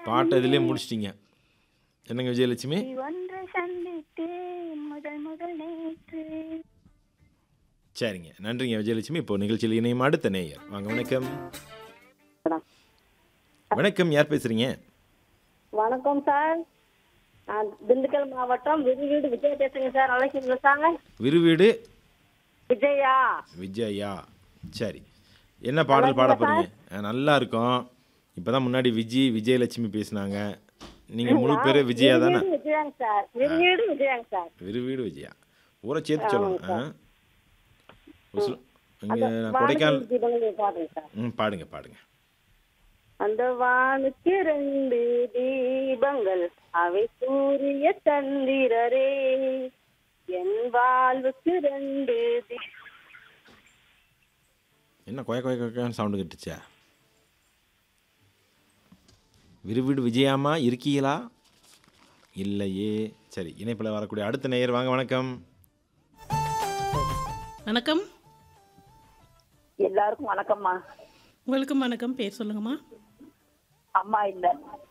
பாட்டை இதுலேயே முடிச்சிட்டிங்க என்னங்க விஜயலட்சுமி ஒன்று சந்தித்தேன் முதல் முதல் நேற்று சரிங்க நன்றிங்க விஜயலட்சுமி இப்போ நிகழ்ச்சியில் இணையும் அடுத்த நேயர் வாங்க வணக்கம் வணக்கம் யார் பேசுறீங்க வணக்கம் சார் நான் திண்டுக்கல் மாவட்டம் விருவீடு விஜய் பேசுறேங்க சார் நல்லா இருக்கீங்களா சார் விருவீடு விஜயா விஜயா சரி என்ன பாடல் பாட போறீங்க அஹ், நல்லா இருக்கும் இப்பதான் முன்னாடி விஜி விஜயலட்சுமி பேசுனாங்க நீங்க முழு பேரு விஜயா தானே விருவீடு விஜயாங்க சார் விருவீடு விஜயாங்க சார் விருவீடு விஜயா ஊரை சேர்த்து சொல்லணும் ஆ? ஒரு சில- இங்க நான் கொடைக்கானல் வானத்தில் தீபங்கள் பாருங்க சார் ம் பாடுங்க பாடுங்க அந்த வானுக்கு ரெண்டு தீபங்கள் அவை சூரிய சந்திரரே என் வாழ்வுக்கு ரெண்டு தீ- என்ன கொய கொய கொயன்னு சவுண்டு கட்டுச்சா விருவீடு விஜயாமா இருக்கீங்களா இல்லையே சரி இணைப்பில் வரக்கூடிய அடுத்த நேயர் வாங்க வணக்கம் வணக்கம் எல்லாருக்கும் வணக்கம்மா உங்களுக்கும் வணக்கம் பேர் சொல்லுங்கம்மா அம்மா இல்ல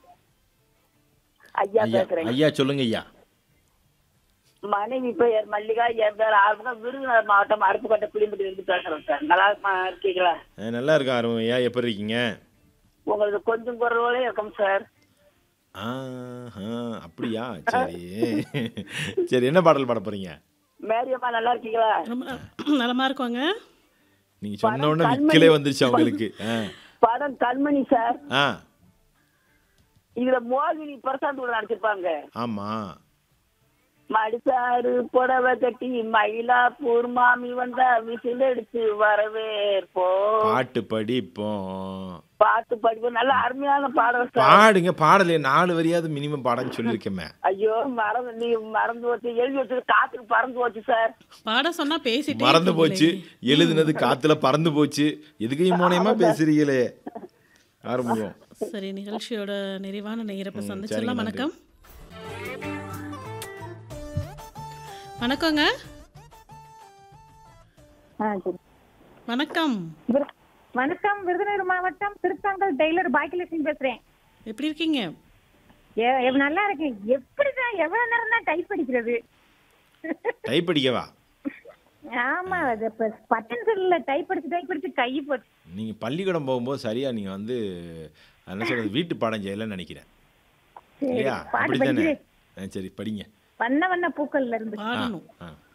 ஐயா ஐயா பேசுறேன் ஐயா சொல்லுங்க ஐயா மனைவி பெயர் மல்லிகா என் பேர் ஆர்வம் விருதுநகர் மாவட்டம் அருப்புக்கோட்டை புளிம்பட்டி இருந்து பேசுறேன் சார் நல்லா இருக்குமா இருக்கீங்களா அஹ், நல்லா இருக்கா அருண் ஐயா எப்படி இருக்கீங்க உங்களுக்கு கொஞ்சம் குரலோட இருக்கும் சார் ஆஹா அப்படியா சரி சரி என்ன பாடல் பாட போறீங்க மேரியம்மா நல்லா இருக்கீங்களா ரொம்ப நலமா இருக்கோங்க நீங்க சொன்ன உடனே விக்கலே வந்துருச்சு அவங்களுக்கு ஆ. படம் கண்மணி சார் ஆ இதுல மோகினி பிரசாந்த் கூட நடிச்சிருப்பாங்க ஆமா மடிசாரு புடவை கட்டி மயிலாப்பூர் மாமி வந்தா விசில் அடிச்சு வரவேற்போம் பாட்டு படிப்போம் பாட்டு படிப்போம் நல்ல அருமையான பாடல் சார் பாடுங்க பாடலே நாலு வரியாவது மினிமம் பாடன்னு சொல்லியிருக்கேமே ஐயோ மறந்து நீ மறந்து போச்சு எழுதி வச்சது காத்துக்கு பறந்து போச்சு சார் பாட சொன்னா பேசிட்டே மறந்து போச்சு இருக்கீங்களே. எழுதுனது காத்துல பறந்து போச்சு எதுக்கையும் மோனயமா பேசுறீங்களே ஆரம்பிக்கும் சரி நிகழ்ச்சியோட நிறைவான நேரப்ப ம், சந்திச்சிடலாம் சரிங்க, வணக்கம் வணக்கங்க வணக்கம் விரு- வணக்கம் விருதுநகர் மாவட்டம் திருத்தாங்கல் டெய்லர் பாக்கியலட்சுமி பேசுறேன் எப்படி இருக்கீங்க ஏ- எவ்- நல்லா இருக்கேன் எப்படிதான் எவ்வளவு நேரம் தான் டைப் அடிக்கிறது டைப் அடிக்கவா ஆமா அது இப்ப பட்டன் செல்ல டைப் அடிச்சு டைப் அடிச்சு கை போச்சு நீங்க பள்ளிக்கூடம் போகும்போது சரியா நீங்க வந்து என்ன சொல்றது வீட்டு பாடம் செய்யலன்னு நினைக்கிறேன் சரி, இல்லையா பாட்டு அப்படித்தானே படிக்கிறேன் ஆ, சரி படிங்க வண்ண வண்ண பூக்கள்ல இருந்து பாடணும் ஆ